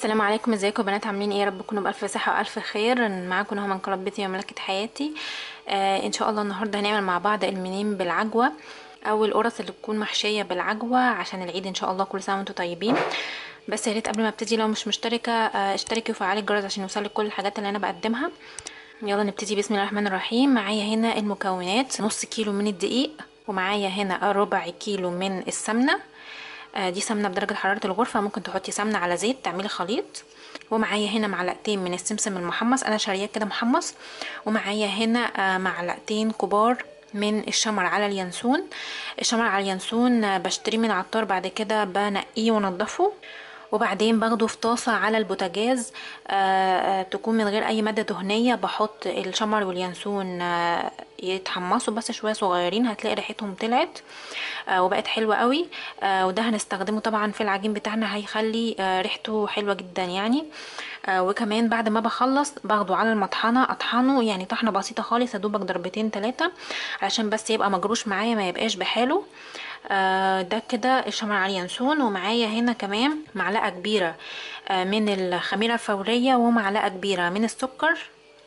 السلام عليكم ازيكم يا بنات عاملين ايه يا رب تكونوا بالف صحه والف خير معاكم نهى من قناه بيتي وملكه حياتي آه ان شاء الله النهارده هنعمل مع بعض المنين بالعجوه او القرص اللي تكون محشيه بالعجوه عشان العيد ان شاء الله كل سنه وانتم طيبين بس يا ريت قبل ما ابتدي لو مش مشتركه آه اشتركي وفعلي الجرس عشان يوصلك كل الحاجات اللي انا بقدمها يلا نبتدي بسم الله الرحمن الرحيم معايا هنا المكونات نص كيلو من الدقيق ومعايا هنا ربع كيلو من السمنه دي سمنه بدرجه حراره الغرفه ممكن تحطي سمنه على زيت تعملي خليط ومعايا هنا معلقتين من السمسم المحمص انا شارياه كده محمص ومعايا هنا معلقتين كبار من الشمر على اليانسون الشمر على اليانسون بشتريه من عطار بعد كده بنقيه وانضفه وبعدين باخده في طاسة على البوتاجاز آآ آآ تكون من غير اي مادة دهنية بحط الشمر واليانسون يتحمصوا بس شوية صغيرين هتلاقي ريحتهم طلعت وبقت حلوة قوي وده هنستخدمه طبعا في العجين بتاعنا هيخلي ريحته حلوة جدا يعني وكمان بعد ما بخلص باخده على المطحنة اطحنه يعني طحنة بسيطة خالص يا دوبك ضربتين تلاتة علشان بس يبقى مجروش معايا ما يبقاش بحاله آه ده كده الشمر على اليانسون ومعايا هنا كمان معلقه كبيره آه من الخميره الفوريه ومعلقه كبيره من السكر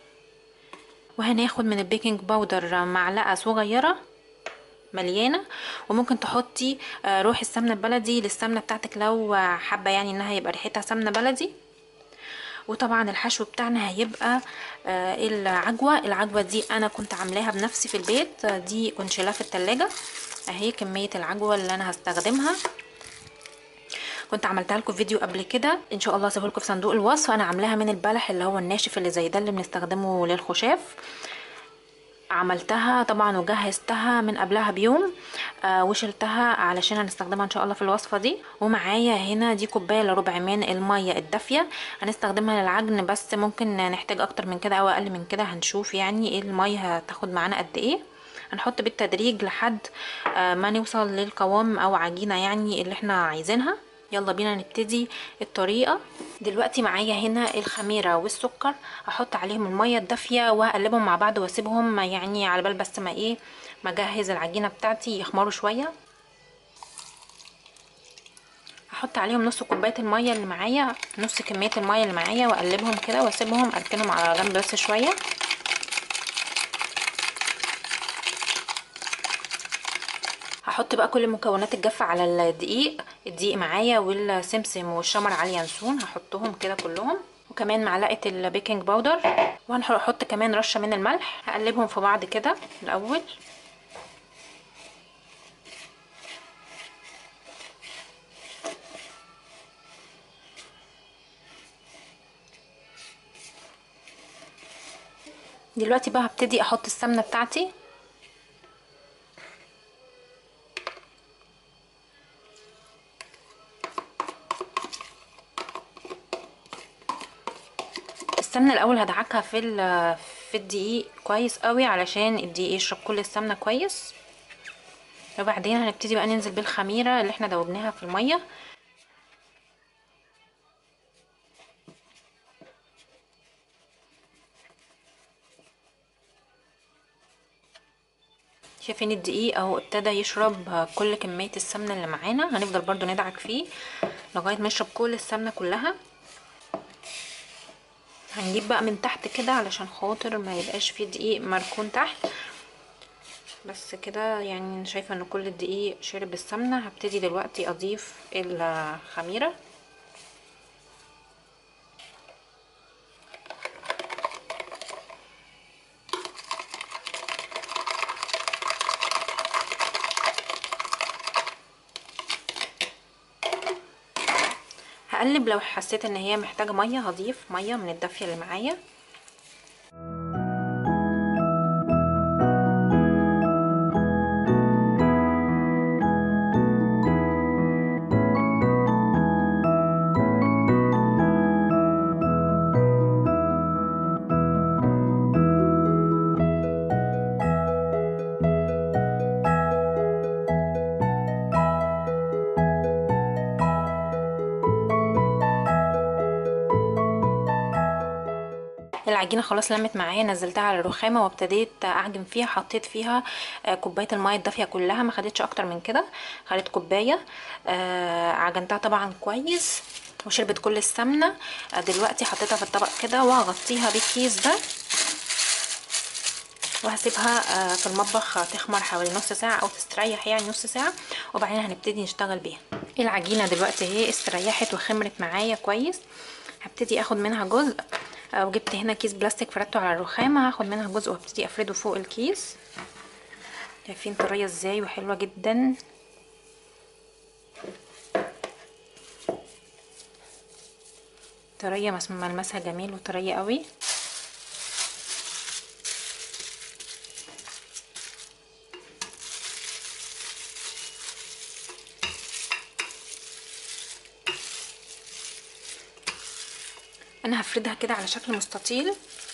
وهناخد من البيكنج باودر معلقه صغيره مليانه وممكن تحطي آه روح السمنه البلدي للسمنه بتاعتك لو حابه يعني انها يبقى ريحتها سمنه بلدي وطبعا الحشو بتاعنا هيبقى آه العجوه العجوه دي انا كنت عاملاها بنفسي في البيت دي كنت شايلاها في التلاجة اهي كميه العجوه اللي انا هستخدمها كنت عملتها لكم فيديو قبل كده ان شاء الله هسيبه لكم في صندوق الوصف انا عاملاها من البلح اللي هو الناشف اللي زي ده اللي بنستخدمه للخشاف عملتها طبعا وجهزتها من قبلها بيوم آه وشلتها علشان هنستخدمها ان شاء الله في الوصفه دي ومعايا هنا دي كوبايه الا ربع من الميه الدافيه هنستخدمها للعجن بس ممكن نحتاج اكتر من كده او اقل من كده هنشوف يعني ايه الميه هتاخد معانا قد ايه هنحط بالتدريج لحد آه ما نوصل للقوام او عجينه يعني اللي احنا عايزينها يلا بينا نبتدي الطريقه دلوقتي معايا هنا الخميره والسكر هحط عليهم الميه الدافيه وهقلبهم مع بعض واسيبهم يعني على بال بس ما ايه ما اجهز العجينه بتاعتي يخمروا شويه هحط عليهم نص كوبايه الميه اللي معايا نص كميه الميه اللي معايا واقلبهم كده واسيبهم اركنهم على جنب بس شويه هحط بقى كل مكونات الجافة على الدقيق الدقيق معايا والسمسم والشمر على اليانسون هحطهم كده كلهم وكمان معلقة البيكنج باودر وهنحط كمان رشة من الملح هقلبهم في بعض كده الاول دلوقتي بقى هبتدي احط السمنة بتاعتي السمنه الاول هدعكها في في الدقيق كويس قوي علشان الدقيق يشرب كل السمنه كويس وبعدين هنبتدي بقى ننزل بالخميره اللي احنا دوبناها في الميه شايفين الدقيق اهو ابتدى يشرب كل كميه السمنه اللي معانا هنفضل برضو ندعك فيه لغايه ما يشرب كل السمنه كلها هنجيب بقى من تحت كده علشان خاطر ما يبقاش فيه دقيق مركون تحت بس كده يعني شايفه ان كل الدقيق شرب السمنه هبتدي دلوقتي اضيف الخميره هقلب لو حسيت ان هي محتاجه ميه هضيف ميه من الدافيه اللي معايا العجينه خلاص لمت معايا نزلتها على الرخامه وابتديت اعجن فيها حطيت فيها كوبايه الميه الدافيه كلها ما خدتش اكتر من كده خدت كوبايه عجنتها طبعا كويس وشربت كل السمنه آه، دلوقتي حطيتها في الطبق كده وهغطيها بالكيس ده وهسيبها آه، في المطبخ تخمر حوالي نص ساعة او تستريح يعني نص ساعة وبعدين هنبتدي نشتغل بيها العجينة دلوقتي اهي استريحت وخمرت معايا كويس هبتدي اخد منها جزء آه، وجبت هنا كيس بلاستيك فردته على الرخامة هاخد منها جزء وهبتدي افرده فوق الكيس شايفين طرية ازاي وحلوة جدا طرية مس- ملمسها جميل وطرية قوي انا هفردها كده على شكل مستطيل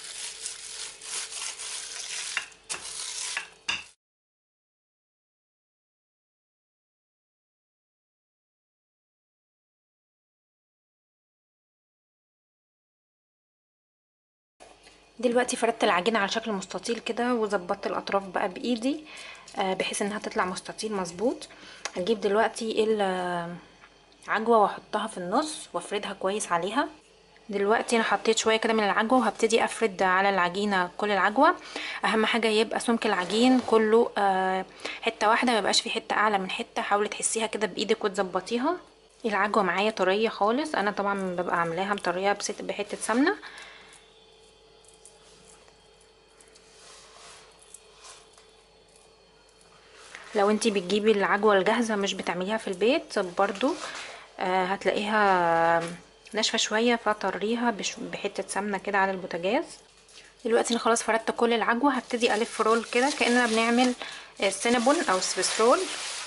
دلوقتي فردت العجينة على شكل مستطيل كده وظبطت الاطراف بقى بايدي آه، بحيث انها تطلع مستطيل مظبوط هجيب دلوقتي العجوة واحطها في النص وافردها كويس عليها دلوقتي انا حطيت شويه كده من العجوه وهبتدي افرد على العجينه كل العجوه اهم حاجه يبقى سمك العجين كله آه، حته واحده ما يبقاش في حته اعلى من حته حاولي تحسيها كده بايدك وتظبطيها العجوه معايا طريه خالص انا طبعا ببقى عاملاها مطريه بست بحته سمنه لو انتي بتجيبي العجوه الجاهزه مش بتعمليها في البيت برضو آه، هتلاقيها ناشفه شويه فطريها بش- بحته سمنه كده على البوتاجاز دلوقتي انا خلاص فردت كل العجوه هبتدي الف رول كده كاننا بنعمل آه، سينابون او سويس رول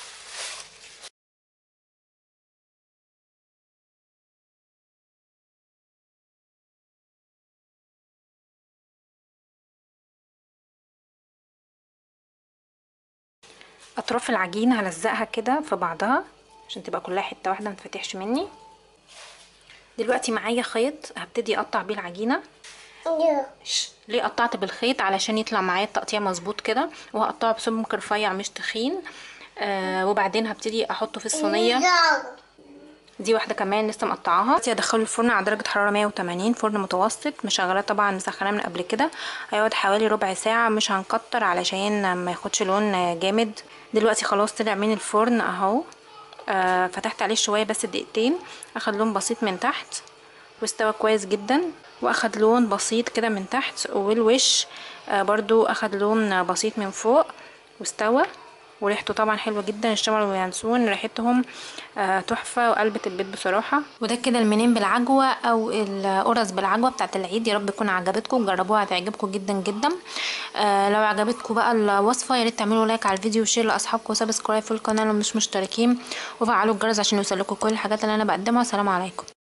اطراف العجينه هلزقها كده في بعضها عشان تبقى كلها حته واحده متفتحش مني دلوقتي معايا خيط هبتدي اقطع بيه العجينه ش- ليه قطعت بالخيط علشان يطلع معايا التقطيع مظبوط كده وهقطعه بسمك رفيع مش تخين آه وبعدين هبتدي احطه في الصينيه دي واحده كمان لسه مقطعاها دلوقتي هدخله الفرن على درجه حراره 180 فرن متوسط مشغلاه طبعا مسخناه من قبل كده هيقعد حوالي ربع ساعه مش هنكتر علشان ما ياخدش لون جامد دلوقتي خلاص طلع من الفرن اهو آه فتحت عليه شويه بس دقيقتين اخد لون بسيط من تحت واستوى كويس جدا واخد لون بسيط كده من تحت والوش آه برضو اخد لون بسيط من فوق واستوى وريحته طبعا حلوه جدا الشمر واليانسون ريحتهم آه تحفه وقلبت البيت بصراحه وده كده المنين بالعجوه او القرص بالعجوه بتاعت العيد يا رب تكون عجبتكم جربوها هتعجبكم جدا جدا آه لو عجبتكم بقى الوصفه يا ريت تعملوا لايك على الفيديو وشير لاصحابكم وسبسكرايب في القناه لو مش مشتركين وفعلوا الجرس عشان يوصلكم كل الحاجات اللي انا بقدمها سلام عليكم